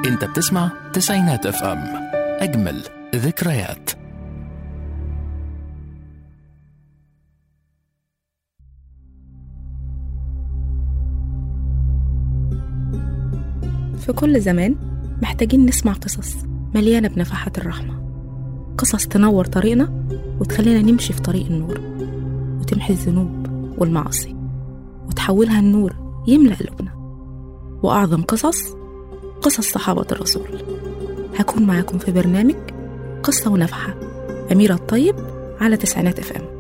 انت بتسمع تسعينات اف ام اجمل ذكريات في كل زمان محتاجين نسمع قصص مليانة بنفحات الرحمة قصص تنور طريقنا وتخلينا نمشي في طريق النور وتمحي الذنوب والمعاصي وتحولها النور يملأ قلوبنا وأعظم قصص قصص صحابة الرسول هكون معاكم في برنامج قصة ونفحة أميرة الطيب على تسعينات اف ام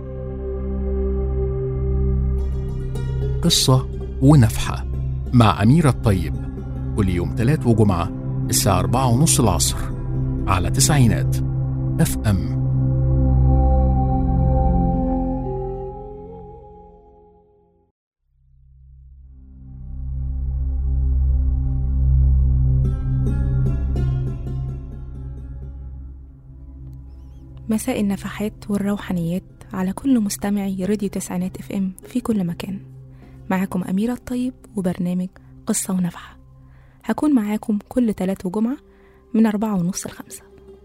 قصة ونفحة مع أميرة الطيب كل يوم تلات وجمعة الساعة أربعة ونص العصر على تسعينات اف ام مساء النفحات والروحانيات على كل مستمعي راديو تسعينات اف ام في كل مكان معاكم أميرة الطيب وبرنامج قصة ونفحة هكون معاكم كل تلات وجمعة من أربعة ونص لخمسة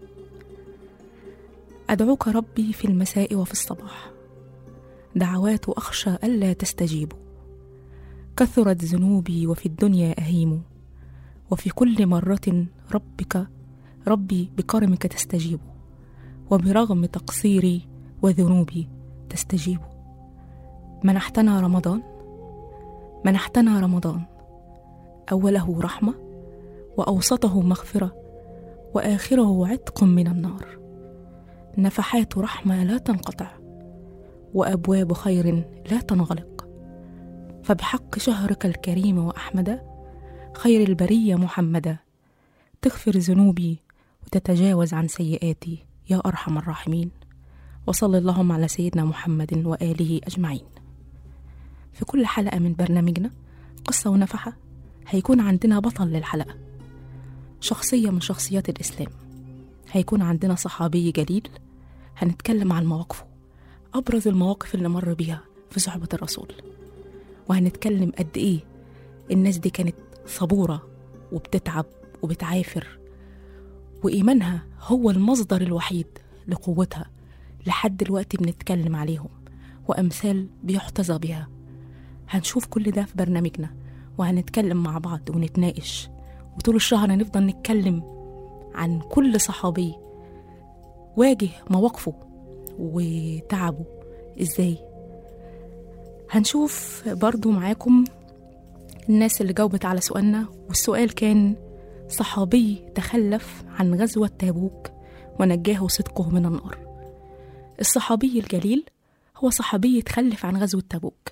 أدعوك ربي في المساء وفي الصباح دعوات أخشى ألا تستجيبوا كثرت ذنوبي وفي الدنيا أهيم وفي كل مرة ربك ربي بكرمك تستجيب وبرغم تقصيري وذنوبي تستجيب منحتنا رمضان منحتنا رمضان أوله رحمة وأوسطه مغفرة وآخره عتق من النار نفحات رحمة لا تنقطع وأبواب خير لا تنغلق فبحق شهرك الكريم وأحمد خير البرية محمدا تغفر ذنوبي وتتجاوز عن سيئاتي يا أرحم الراحمين وصل اللهم على سيدنا محمد وآله أجمعين في كل حلقة من برنامجنا قصة ونفحة هيكون عندنا بطل للحلقة شخصية من شخصيات الإسلام هيكون عندنا صحابي جليل هنتكلم عن مواقفه أبرز المواقف اللي مر بيها في صحبة الرسول وهنتكلم قد إيه الناس دي كانت صبورة وبتتعب وبتعافر وإيمانها هو المصدر الوحيد لقوتها لحد دلوقتي بنتكلم عليهم وأمثال بيحتذى بها هنشوف كل ده في برنامجنا وهنتكلم مع بعض ونتناقش وطول الشهر هنفضل نتكلم عن كل صحابي واجه مواقفه وتعبه ازاي هنشوف برضو معاكم الناس اللي جاوبت على سؤالنا والسؤال كان صحابي تخلف عن غزوة تابوك ونجاه صدقه من النار الصحابي الجليل هو صحابي يتخلف عن غزوة تابوك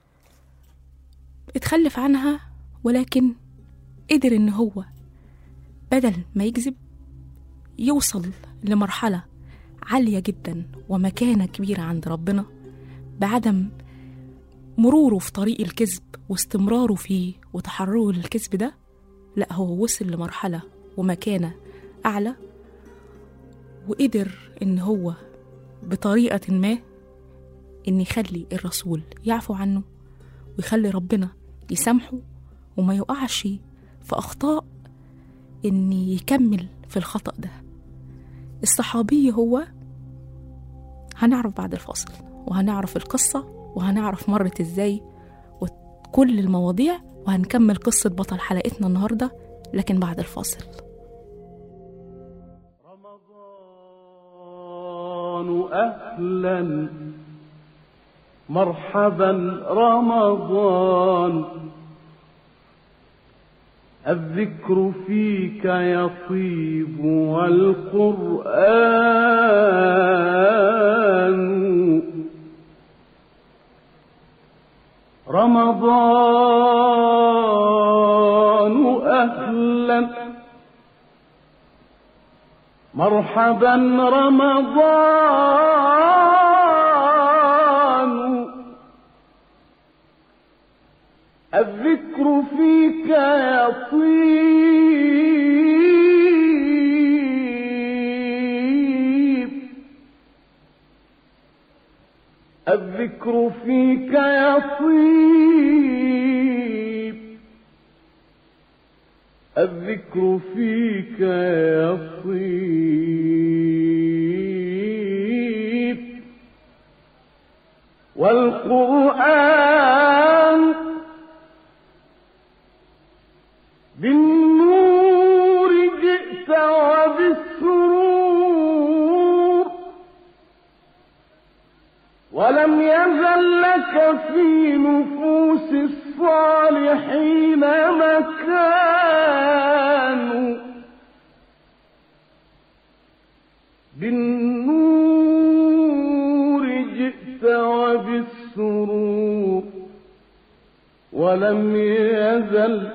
اتخلف عنها ولكن قدر ان هو بدل ما يكذب يوصل لمرحلة عالية جدا ومكانة كبيرة عند ربنا بعدم مروره في طريق الكذب واستمراره فيه وتحرره للكذب ده لا هو وصل لمرحلة ومكانة أعلى وقدر إن هو بطريقة ما إن يخلي الرسول يعفو عنه ويخلي ربنا يسامحه وما يقعش في أخطاء إن يكمل في الخطأ ده الصحابي هو هنعرف بعد الفاصل وهنعرف القصة وهنعرف مرت إزاي وكل المواضيع وهنكمل قصة بطل حلقتنا النهاردة لكن بعد الفاصل رمضان أهلا مرحبا رمضان الذكر فيك يطيب والقرآن رمضان أهلا مرحبا رمضان الذكر فيك يطيب الذكر فيك يطيب الذكر فيك يطيب والقرآن بالنور جئت وبالسرور ولم يزل لك في نفوس الصالحين مكان بالنور جئت وبالسرور ولم يزل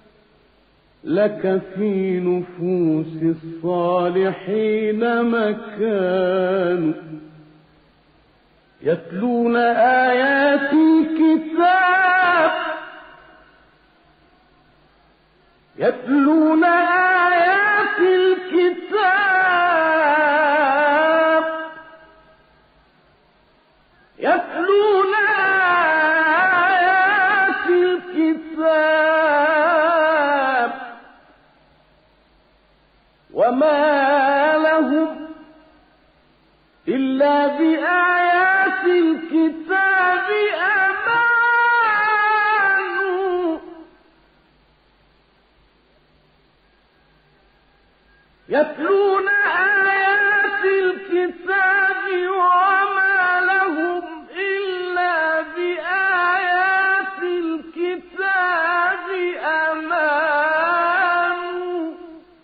لك في نفوس الصالحين مكان يتلون آيات الكتاب يتلون آيات الكتاب يتلون آيات الكتاب وما لهم إلا بآيات الكتاب أمان يتلون آيات الكتاب وما لهم إلا بآيات الكتاب أمان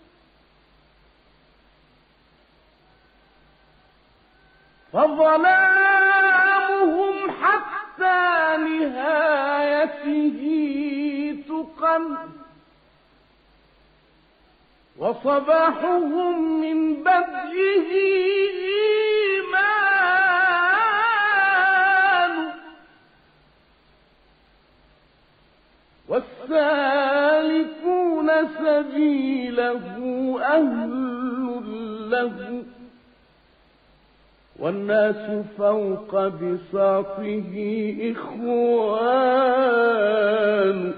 فظلامهم حتى نهايته تقم وصباحهم من بدئه إيمان والسالكون سبيله أهل له والناس فوق بساطه إخوان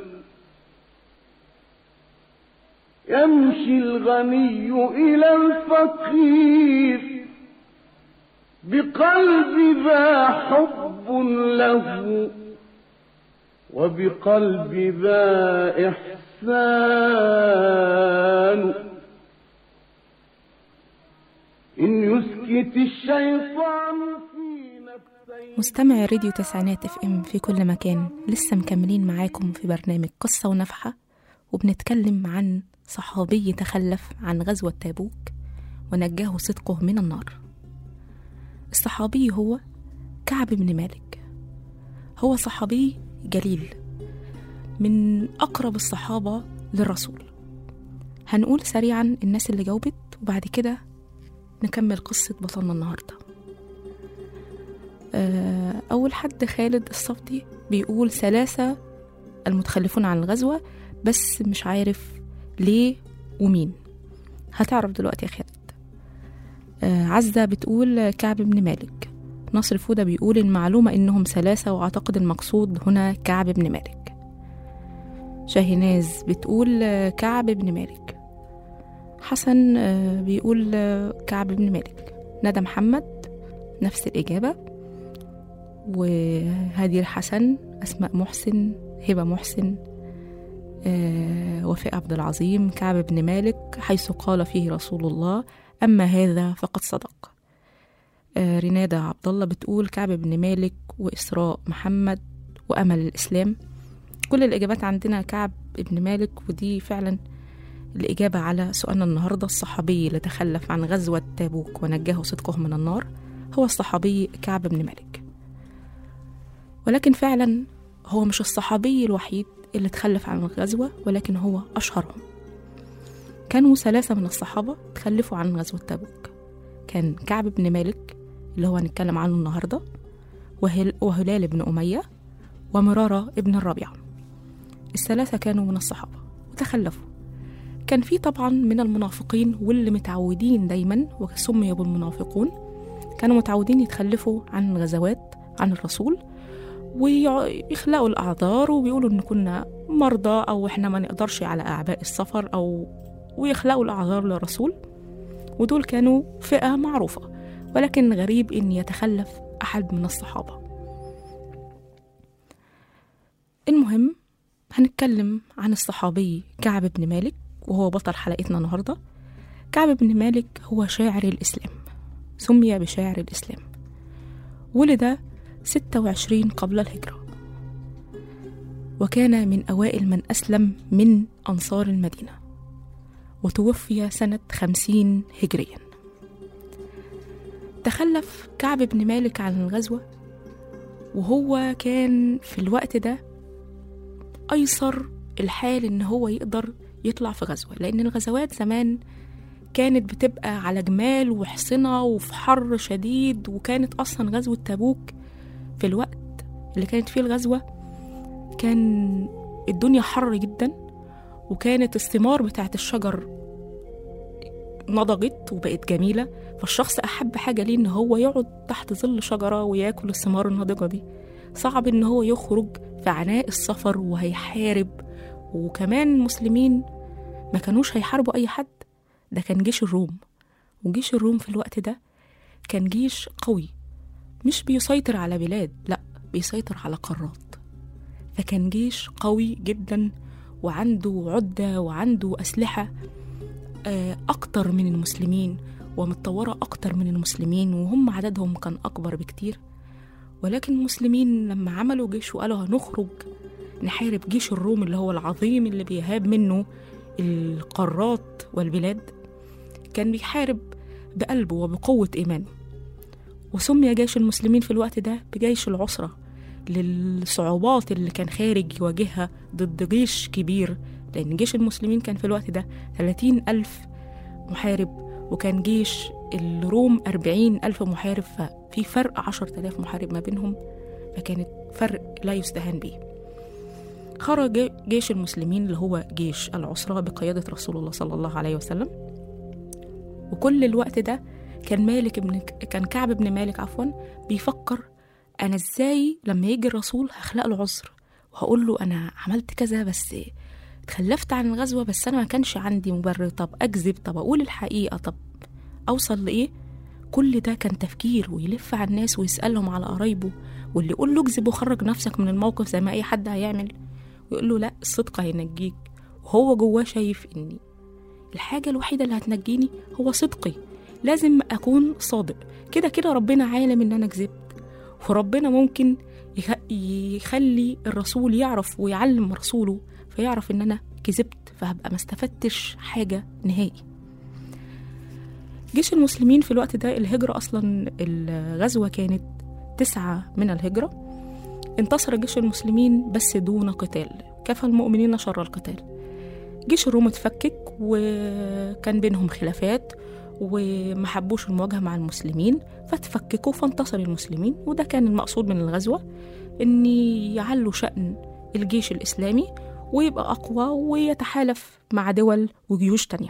يمشي الغني إلى الفقير بقلب ذا حب له وبقلب ذا إحسان إن يسكت الشيطان في نفسيه مستمع راديو تسعينات اف ام في كل مكان لسه مكملين معاكم في برنامج قصة ونفحة وبنتكلم عن صحابي تخلف عن غزوة تابوك ونجاه صدقه من النار الصحابي هو كعب بن مالك هو صحابي جليل من أقرب الصحابة للرسول هنقول سريعا الناس اللي جاوبت وبعد كده نكمل قصة بطلنا النهاردة آه، أول حد خالد الصفدي بيقول ثلاثة المتخلفون عن الغزوة بس مش عارف ليه ومين هتعرف دلوقتي يا خالد آه، عزة بتقول كعب بن مالك نصر فودة بيقول المعلومة إنهم ثلاثة وأعتقد المقصود هنا كعب بن مالك شاهناز بتقول آه، كعب بن مالك حسن آه، بيقول آه، كعب بن مالك ندى محمد نفس الإجابة وهدير حسن أسماء محسن هبة محسن آه، وفاء عبد العظيم كعب بن مالك حيث قال فيه رسول الله أما هذا فقد صدق آه، رنادة عبد الله بتقول كعب بن مالك وإسراء محمد وأمل الإسلام كل الإجابات عندنا كعب بن مالك ودي فعلا الإجابة على سؤالنا النهاردة الصحابي اللي تخلف عن غزوة تابوك ونجاه صدقه من النار هو الصحابي كعب بن مالك ولكن فعلا هو مش الصحابي الوحيد اللي تخلف عن الغزوة ولكن هو أشهرهم كانوا ثلاثة من الصحابة تخلفوا عن غزوة تابوك كان كعب بن مالك اللي هو هنتكلم عنه النهاردة وهل وهلال بن أمية ومرارة ابن الربيع الثلاثة كانوا من الصحابة وتخلفوا كان في طبعا من المنافقين واللي متعودين دايما وسميوا بالمنافقون كانوا متعودين يتخلفوا عن الغزوات عن الرسول ويخلقوا الأعذار وبيقولوا إن كنا مرضى أو إحنا ما نقدرش على أعباء السفر أو ويخلقوا الأعذار للرسول ودول كانوا فئة معروفة ولكن غريب إن يتخلف أحد من الصحابة المهم هنتكلم عن الصحابي كعب بن مالك وهو بطل حلقتنا النهاردة كعب بن مالك هو شاعر الإسلام سمي بشاعر الإسلام ولد 26 قبل الهجرة وكان من أوائل من أسلم من أنصار المدينة وتوفي سنة خمسين هجريا تخلف كعب بن مالك عن الغزوة وهو كان في الوقت ده أيسر الحال إن هو يقدر يطلع في غزوة لأن الغزوات زمان كانت بتبقى على جمال وحصنة وفي حر شديد وكانت أصلا غزوة تبوك في الوقت اللي كانت فيه الغزوة كان الدنيا حر جدا وكانت الثمار بتاعت الشجر نضجت وبقت جميلة فالشخص أحب حاجة ليه إن هو يقعد تحت ظل شجرة وياكل الثمار الناضجة دي صعب إن هو يخرج في عناء السفر وهيحارب وكمان المسلمين ما كانوش هيحاربوا أي حد ده كان جيش الروم وجيش الروم في الوقت ده كان جيش قوي مش بيسيطر على بلاد لا بيسيطر على قارات فكان جيش قوي جدا وعنده عدة وعنده أسلحة آه، أكتر من المسلمين ومتطورة أكتر من المسلمين وهم عددهم كان أكبر بكتير ولكن المسلمين لما عملوا جيش وقالوا هنخرج نحارب جيش الروم اللي هو العظيم اللي بيهاب منه القارات والبلاد كان بيحارب بقلبه وبقوة إيمانه وسمي جيش المسلمين في الوقت ده بجيش العسرة للصعوبات اللي كان خارج يواجهها ضد جيش كبير لأن جيش المسلمين كان في الوقت ده 30 ألف محارب وكان جيش الروم 40 ألف محارب ففي فرق 10 ألاف محارب ما بينهم فكانت فرق لا يستهان به خرج جيش المسلمين اللي هو جيش العسرة بقيادة رسول الله صلى الله عليه وسلم وكل الوقت ده كان مالك ابن كان كعب بن مالك عفوا بيفكر انا ازاي لما يجي الرسول هخلق له عذر وهقول له انا عملت كذا بس اتخلفت عن الغزوه بس انا ما كانش عندي مبرر طب اكذب طب اقول الحقيقه طب اوصل لايه كل ده كان تفكير ويلف على الناس ويسالهم على قرايبه واللي يقول له اكذب وخرج نفسك من الموقف زي ما اي حد هيعمل ويقول له لا الصدق هينجيك وهو جواه شايف اني الحاجة الوحيدة اللي هتنجيني هو صدقي لازم أكون صادق كده كده ربنا عالم إن أنا كذبت وربنا ممكن يخ- يخلي الرسول يعرف ويعلم رسوله فيعرف إن أنا كذبت فهبقى ما استفدتش حاجة نهائي جيش المسلمين في الوقت ده الهجرة أصلا الغزوة كانت تسعة من الهجرة انتصر جيش المسلمين بس دون قتال كفى المؤمنين شر القتال جيش الروم اتفكك وكان بينهم خلافات وما حبوش المواجهة مع المسلمين فتفككوا فانتصر المسلمين وده كان المقصود من الغزوة إن يعلوا شأن الجيش الإسلامي ويبقى أقوى ويتحالف مع دول وجيوش تانية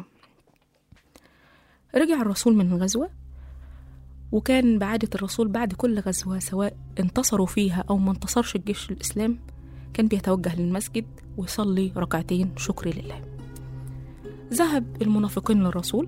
رجع الرسول من الغزوة وكان بعادة الرسول بعد كل غزوة سواء انتصروا فيها أو ما انتصرش الجيش الإسلام كان بيتوجه للمسجد ويصلي ركعتين شكر لله ذهب المنافقين للرسول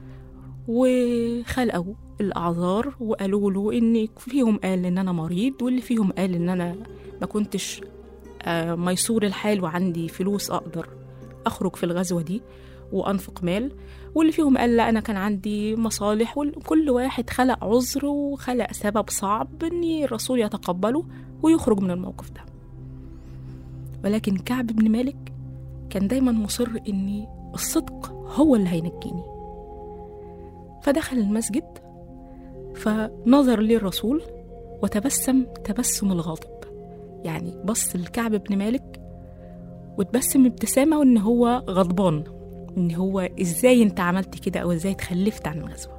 وخلقوا الأعذار وقالوا له إن فيهم قال إن أنا مريض واللي فيهم قال إن أنا ما كنتش آه، ميسور الحال وعندي فلوس أقدر أخرج في الغزوة دي وأنفق مال واللي فيهم قال لا أنا كان عندي مصالح وكل واحد خلق عذر وخلق سبب صعب إن الرسول يتقبله ويخرج من الموقف ده ولكن كعب بن مالك كان دايما مصر إن الصدق هو اللي هينجيني فدخل المسجد فنظر ليه الرسول وتبسم تبسم الغاضب يعني بص لكعب بن مالك وتبسم ابتسامة وإن هو غضبان إن هو إزاي أنت عملت كده أو إزاي تخلفت عن الغزوة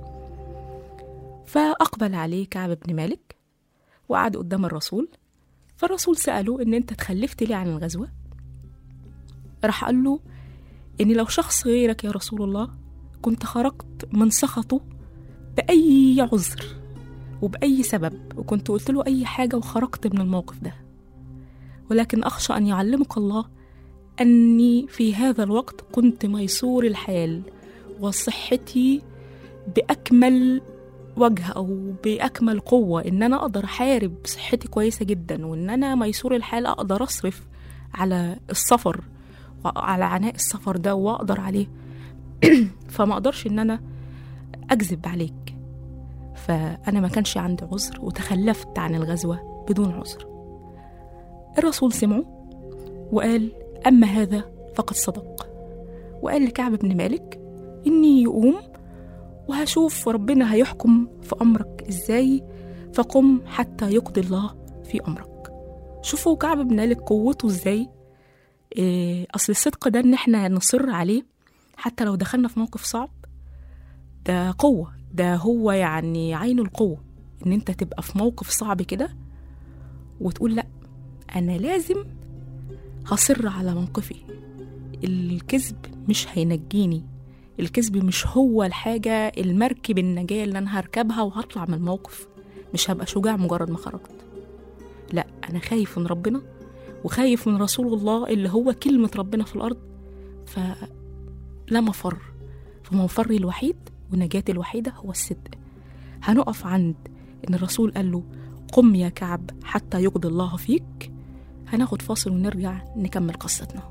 فأقبل عليه كعب بن مالك وقعد قدام الرسول فالرسول سأله إن أنت تخلفت ليه عن الغزوة راح قال له إن لو شخص غيرك يا رسول الله كنت خرجت من سخطه بأي عذر وبأي سبب وكنت قلت له أي حاجة وخرجت من الموقف ده ولكن أخشى أن يعلمك الله أني في هذا الوقت كنت ميسور الحال وصحتي بأكمل وجه أو بأكمل قوة إن أنا أقدر أحارب صحتي كويسة جدا وإن أنا ميسور الحال أقدر أصرف على السفر وعلى عناء السفر ده وأقدر عليه فما أقدرش إن أنا أكذب عليك فأنا ما كانش عندي عذر وتخلفت عن الغزوة بدون عذر الرسول سمعه وقال أما هذا فقد صدق وقال لكعب بن مالك إني يقوم وهشوف ربنا هيحكم في أمرك إزاي فقم حتى يقضي الله في أمرك شوفوا كعب بن مالك قوته إزاي إيه أصل الصدق ده إن إحنا نصر عليه حتى لو دخلنا في موقف صعب ده قوة ده هو يعني عين القوة إن أنت تبقى في موقف صعب كده وتقول لأ أنا لازم هصر على موقفي الكذب مش هينجيني الكذب مش هو الحاجة المركب النجاة اللي أنا هركبها وهطلع من الموقف مش هبقى شجاع مجرد ما خرجت لا أنا خايف من ربنا وخايف من رسول الله اللي هو كلمة ربنا في الأرض فلا مفر فمفري الوحيد ونجاتي الوحيدة هو الصدق هنقف عند إن الرسول قال له قم يا كعب حتى يقضي الله فيك هناخد فاصل ونرجع نكمل قصتنا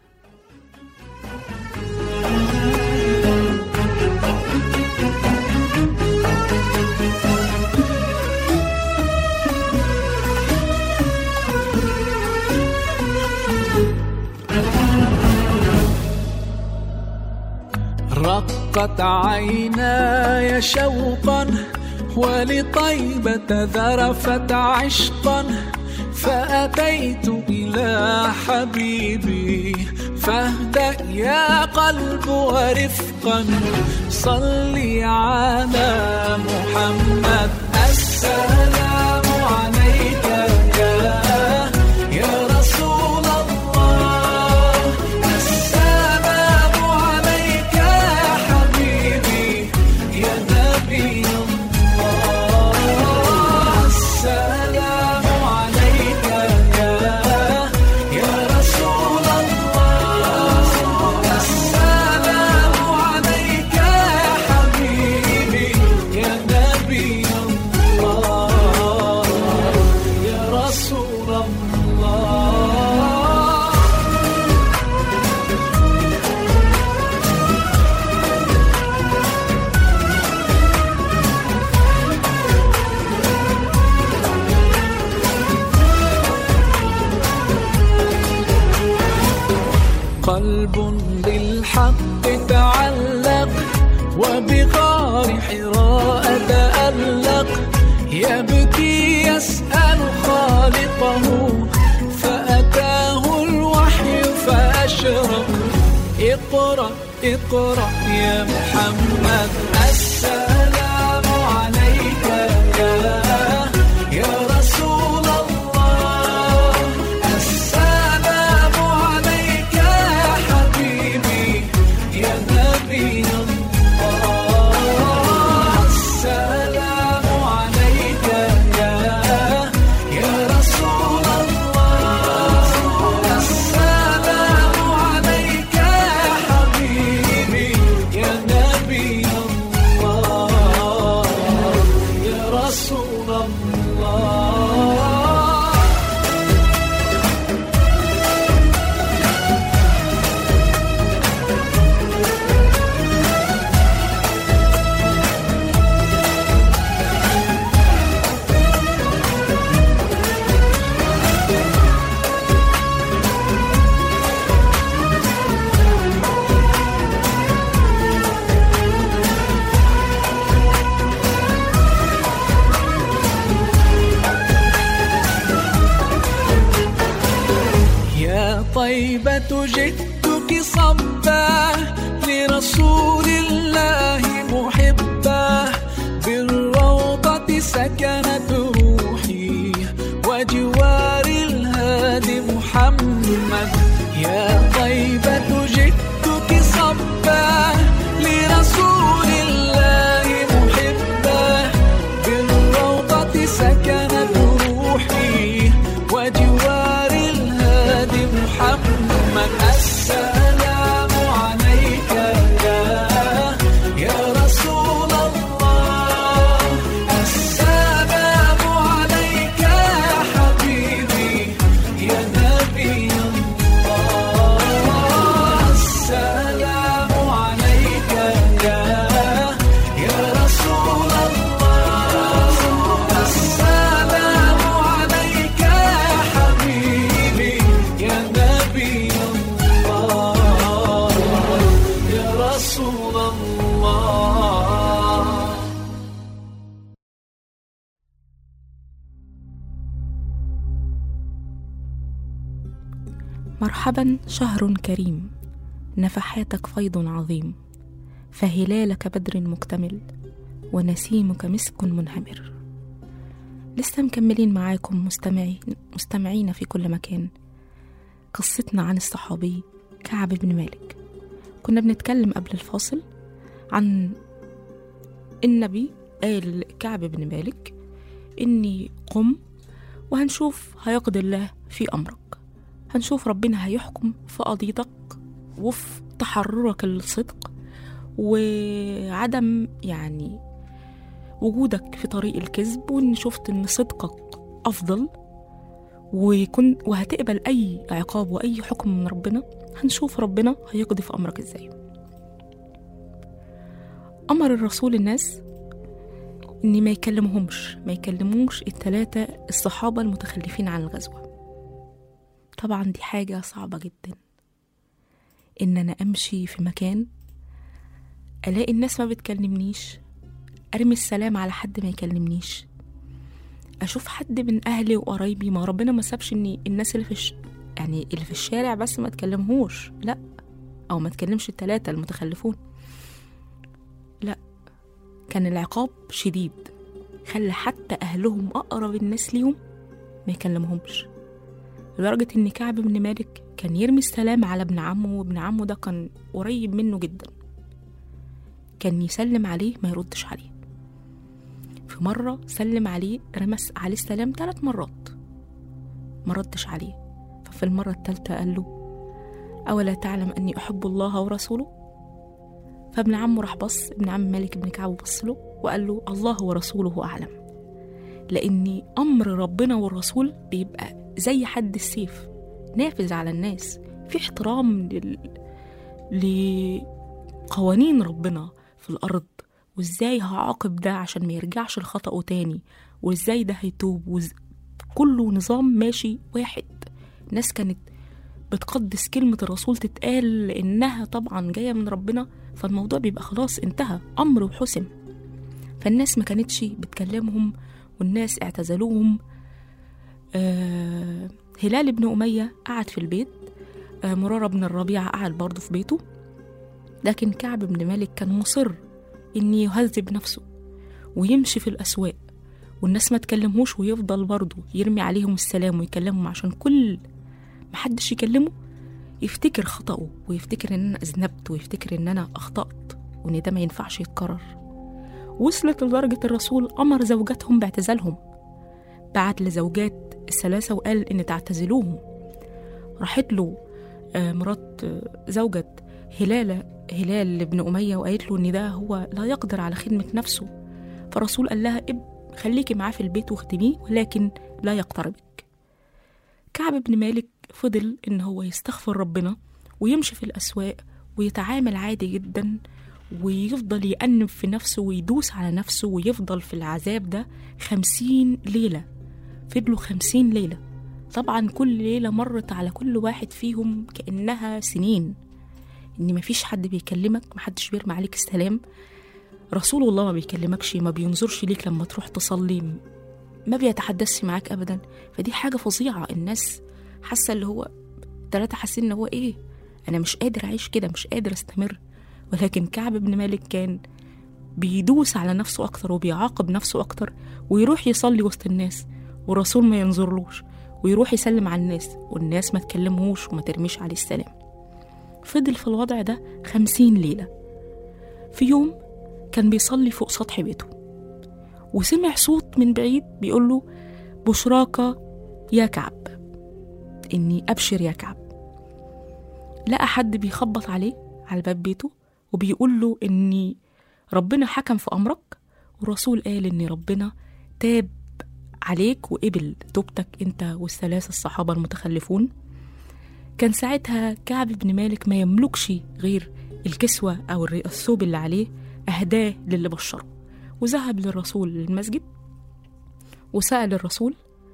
رقت عيناي شوقا ولطيبة ذرفت عشقا فأتيت إلى حبيبي فاهدأ يا قلب ورفقا صلي على محمد السلام عليك يا يا رسول الله السلام عليك يا حبيبي يا نبي الله السلام عليك يا يا رسول الله السلام عليك يا حبيبي يا نبي الله يا رسول الله قلب بالحق تعلق وبغار حراء تألق يبكي يسأل خالقه فأتاه الوحي فأشرق اقرأ اقرأ يا محمد السلام عليك يا يا رسول الله السلام عليك يا حبيبي يا نبي الله السلام عليك يا يا رسول الله السلام عليك يا حبيبي يا نبي الله يا رسول الله يا طيبة جئتك صبا لرسول الله محبا بالروضة سكنت روحي وجوار الهادي محمد يا طيبة جئتك صبا لرسول الله محبا بالروضة مرحبا شهر كريم نفحاتك فيض عظيم فهلالك بدر مكتمل ونسيمك مسك منهمر لسه مكملين معاكم مستمعين مستمعين في كل مكان قصتنا عن الصحابي كعب بن مالك كنا بنتكلم قبل الفاصل عن النبي قال لكعب بن مالك إني قم وهنشوف هيقضي الله في أمرك هنشوف ربنا هيحكم في قضيتك وفي تحررك للصدق وعدم يعني وجودك في طريق الكذب وإن شفت إن صدقك أفضل ويكون وهتقبل أي عقاب وأي حكم من ربنا هنشوف ربنا هيقضي في أمرك إزاي أمر الرسول الناس إن ما يكلمهمش ما يكلموش التلاتة الصحابة المتخلفين عن الغزوة طبعا دي حاجة صعبة جدا إن أنا أمشي في مكان ألاقي الناس ما بتكلمنيش أرمي السلام على حد ما يكلمنيش أشوف حد من أهلي وقرايبي ما ربنا ما سابش إن الناس اللي في الش... يعني اللي في الشارع بس ما تكلمهوش لا أو ما تكلمش التلاتة المتخلفون لا كان العقاب شديد خلى حتى أهلهم أقرب الناس ليهم ما يكلمهمش لدرجة إن كعب بن مالك كان يرمي السلام على ابن عمه وابن عمه ده كان قريب منه جدا كان يسلم عليه ما يردش عليه في مرة سلم عليه رمس عليه السلام ثلاث مرات ما ردش عليه ففي المرة الثالثة قال له أولا تعلم أني أحب الله ورسوله فابن عمه راح بص ابن عم مالك بن كعب بص له وقال له الله ورسوله أعلم لأن أمر ربنا والرسول بيبقى زي حد السيف نافذ على الناس في احترام لل... لقوانين ربنا في الأرض وإزاي هعاقب ده عشان ما يرجعش لخطأه تاني وإزاي ده هيتوب وز... كله نظام ماشي واحد ناس كانت بتقدس كلمة الرسول تتقال لأنها طبعا جاية من ربنا فالموضوع بيبقى خلاص انتهى أمر وحسم فالناس ما كانتش بتكلمهم والناس اعتزلوهم آه هلال بن أمية قعد في البيت آه مرارة بن الربيعة قعد برضه في بيته لكن كعب بن مالك كان مصر إن يهذب نفسه ويمشي في الأسواق والناس ما تكلمهوش ويفضل برضه يرمي عليهم السلام ويكلمهم عشان كل محدش يكلمه يفتكر خطأه ويفتكر إن أنا أذنبت ويفتكر إن أنا أخطأت وإن ده ما ينفعش يتكرر وصلت لدرجة الرسول أمر زوجاتهم باعتزالهم بعت لزوجات الثلاثة وقال إن تعتزلوهم راحت له آه، مرات آه، زوجة هلال هلال بن أمية وقالت له إن ده هو لا يقدر على خدمة نفسه فالرسول قال لها اب خليكي معاه في البيت واخدميه ولكن لا يقتربك كعب بن مالك فضل إن هو يستغفر ربنا ويمشي في الأسواق ويتعامل عادي جدا ويفضل يأنب في نفسه ويدوس على نفسه ويفضل في العذاب ده خمسين ليلة فضلوا خمسين ليلة طبعا كل ليلة مرت على كل واحد فيهم كأنها سنين إن مفيش حد بيكلمك محدش بيرمي عليك السلام رسول الله ما بيكلمكش ما بينظرش ليك لما تروح تصلي ما بيتحدثش معاك أبدا فدي حاجة فظيعة الناس حاسة اللي هو تلاتة حاسين إن هو إيه أنا مش قادر أعيش كده مش قادر أستمر ولكن كعب بن مالك كان بيدوس على نفسه أكتر وبيعاقب نفسه أكتر ويروح يصلي وسط الناس والرسول ما ينظرلوش ويروح يسلم على الناس والناس ما تكلمهوش وما ترميش عليه السلام فضل في الوضع ده خمسين ليلة في يوم كان بيصلي فوق سطح بيته وسمع صوت من بعيد بيقول له بشراك يا كعب إني أبشر يا كعب لقى حد بيخبط عليه على باب بيته وبيقول له إني ربنا حكم في أمرك والرسول قال إن ربنا تاب عليك وقبل توبتك أنت والثلاثة الصحابة المتخلفون كان ساعتها كعب بن مالك ما يملكش غير الكسوة أو الر- الثوب اللي عليه أهداه للي بشره وذهب للرسول للمسجد وسأل الرسول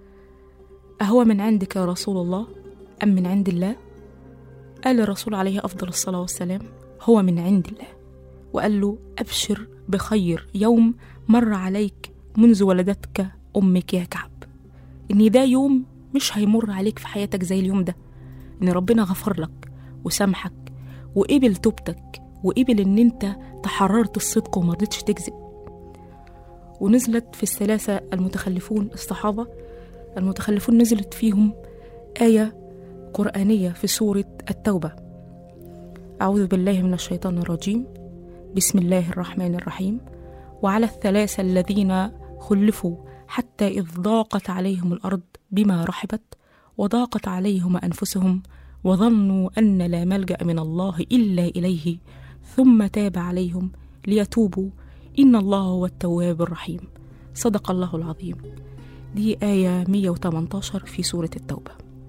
أهو من عندك يا رسول الله أم من عند الله قال الرسول عليه أفضل الصلاة والسلام هو من عند الله وقال له أبشر بخير يوم مر عليك منذ ولدتك أمك يا كعب إن ده يوم مش هيمر عليك في حياتك زي اليوم ده إن ربنا غفر لك وسامحك وقبل توبتك وقبل إن أنت تحررت الصدق وما رضيتش تكذب ونزلت في الثلاثة المتخلفون الصحابة المتخلفون نزلت فيهم آية قرآنية في سورة التوبة أعوذ بالله من الشيطان الرجيم بسم الله الرحمن الرحيم وعلى الثلاثة الذين خلفوا حتى إذ ضاقت عليهم الأرض بما رحبت وضاقت عليهم أنفسهم وظنوا أن لا ملجأ من الله إلا إليه ثم تاب عليهم ليتوبوا إن الله هو التواب الرحيم صدق الله العظيم دي آية 118 في سورة التوبة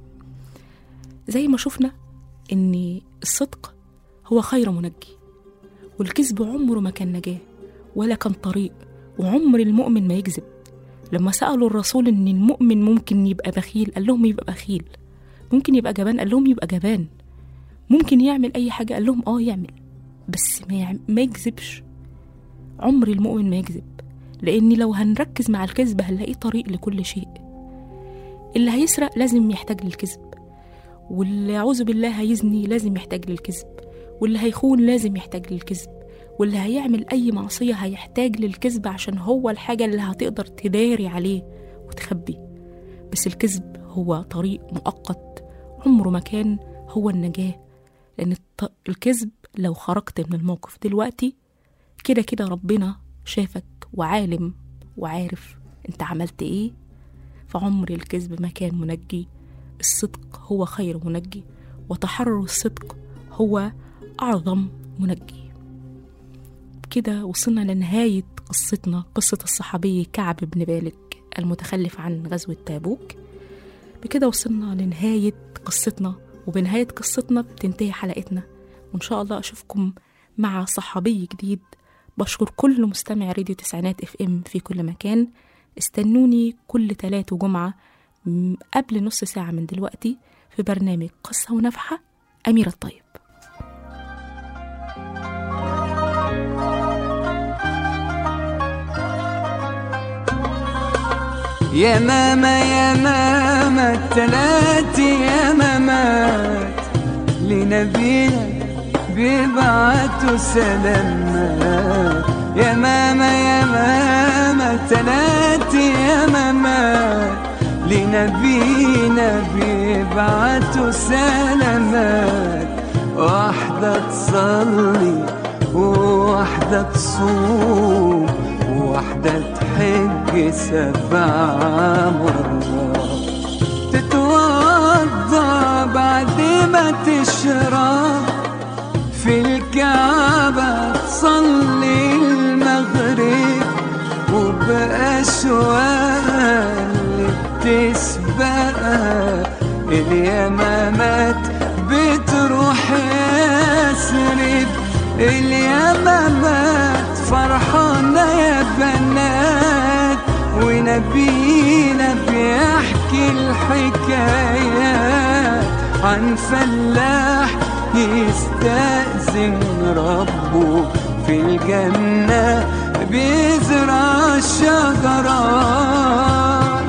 زي ما شفنا إن الصدق هو خير منجي والكذب عمره ما كان نجاة ولا كان طريق وعمر المؤمن ما يكذب لما سألوا الرسول إن المؤمن ممكن يبقى بخيل قال لهم يبقى بخيل ممكن يبقى جبان قال لهم يبقى جبان ممكن يعمل أي حاجة قال لهم آه يعمل بس ما, يعم... ما يكذبش عمر المؤمن ما يكذب لأن لو هنركز مع الكذب هنلاقيه طريق لكل شيء اللي هيسرق لازم يحتاج للكذب واللي يعوذ بالله هيزني لازم يحتاج للكذب واللي هيخون لازم يحتاج للكذب واللي هيعمل أي معصية هيحتاج للكذب عشان هو الحاجة اللي هتقدر تداري عليه وتخبي بس الكذب هو طريق مؤقت عمره ما كان هو النجاة لأن الط- الكذب لو خرجت من الموقف دلوقتي كده كده ربنا شافك وعالم وعارف انت عملت ايه فعمر الكذب ما كان منجي الصدق هو خير منجي وتحرر الصدق هو أعظم منجي كده وصلنا لنهاية قصتنا قصة الصحابي كعب بن مالك المتخلف عن غزوة تابوك بكده وصلنا لنهاية قصتنا وبنهاية قصتنا بتنتهي حلقتنا وإن شاء الله أشوفكم مع صحابي جديد بشكر كل مستمع راديو تسعينات اف ام في كل مكان استنوني كل تلات وجمعة م- قبل نص ساعة من دلوقتي في برنامج قصة ونفحة أميرة الطيب يا ماما يا ماما التلاتي يا مامات لنبينا بيبعتوا سلامات يا ماما يا ماما التلاتي يا مامات لنبينا بيبعتوا سلامات واحدة تصلي وواحدة تصوم وواحدة تحج سبع مرات تتوضى بعد ما تشرب في الكعبة تصلي المغرب وبأشواق اللي بتسبقها اليمامات بتروح يسرب اليمامات فرحانة يا بنات ونبينا بيحكي الحكايات عن فلاح يستأذن ربه في الجنة بيزرع الشجرات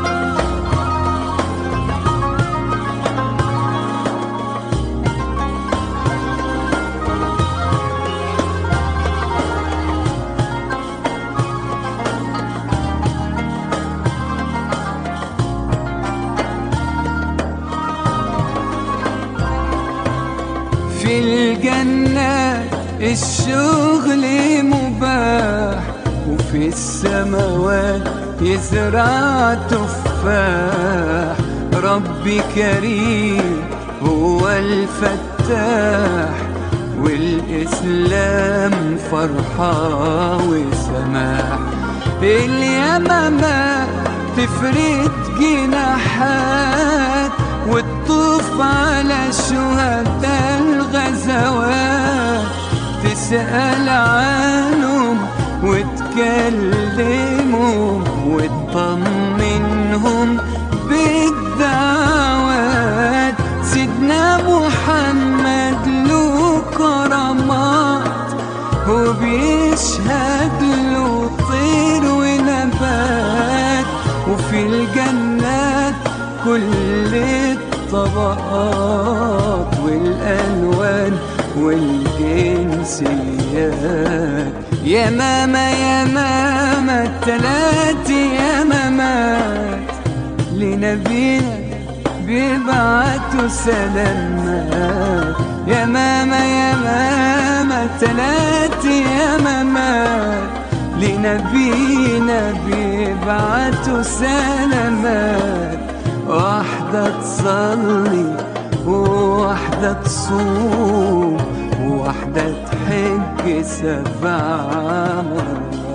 في الجنة الشغل مباح وفي السماوات يزرع تفاح ربي كريم هو الفتاح والإسلام فرحة وسماح اليمامة تفرد جناحات وتطوف على شهداء الغزوات تسأل عنهم وتكلمهم وتطمنهم بالدعوات سيدنا محمد له كرامات وبيشهد له طير ونبات وفي الجنات كل الطبقات والجنسيات يا ماما يا ماما التلات يا مامات لنبينا بيبعتوا سلامات يا ماما يا ماما التلات يا مامات لنبينا بيبعتوا سلامات واحدة تصلي وواحدة تصوم وواحدة تحج سبع مرات